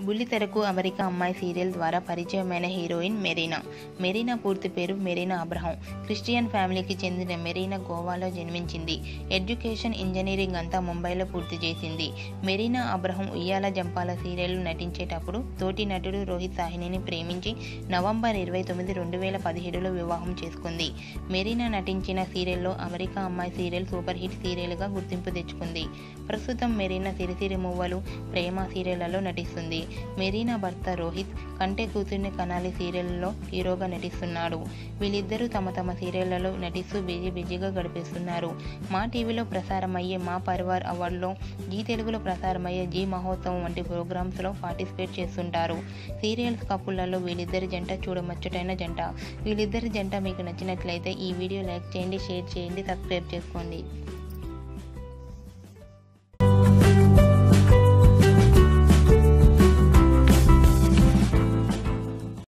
బుల్లితెరకు America అమ్మాయి serial ద్వారా పరిచయమైన హీరోయిన్ మెరీనా మెరీనా పూర్తి పేరు మెరీనా అబ్రహం క్రిస్టియన్ ఫ్యామిలీకి చెందిన మెరీనా గోవాలో జన్మించింది ఎడ్యుకేషన్ ఇంజనీరింగ్ అంతా ముంబైలో పూర్తి చేసింది మెరీనా అబ్రహం ఉయ్యాల జంపాల సీరియల్లో నటించేటప్పుడు తోటి నటుడు రోహిత్ సాహినిని ప్రేమించి నవంబర్ ఇరవై తొమ్మిది రెండు వేల పదిహేడులో వివాహం చేసుకుంది మెరీనా నటించిన సీరియల్లో అమెరికా అమ్మాయి సీరియల్ సూపర్ హిట్ సీరియల్గా గుర్తింపు తెచ్చుకుంది ప్రస్తుతం మెరీనా సిరిసిరి మువ్వలు ప్రేమ సీరియళ్లలో నటిస్తుంది మెరీనా భర్త రోహిత్ కంటే కూతుర్ని కనాలి సీరియల్లో హీరోగా నటిస్తున్నాడు వీళ్ళిద్దరూ తమ తమ సీరియళ్లలో నటిస్తూ బిజీ బిజీగా గడిపేస్తున్నారు మా టీవీలో ప్రసారమయ్యే మా పరివార్ అవార్డులో జీ తెలుగులో ప్రసారమయ్యే జీ మహోత్సవం వంటి ప్రోగ్రామ్స్లో పార్టిసిపేట్ చేస్తుంటారు సీరియల్స్ కప్పులలో వీళ్ళిద్దరి జంట చూడముచ్చటైన జంట వీళ్ళిద్దరి జంట మీకు నచ్చినట్లయితే ఈ వీడియో లైక్ చేయండి షేర్ చేయండి సబ్స్క్రైబ్ చేసుకోండి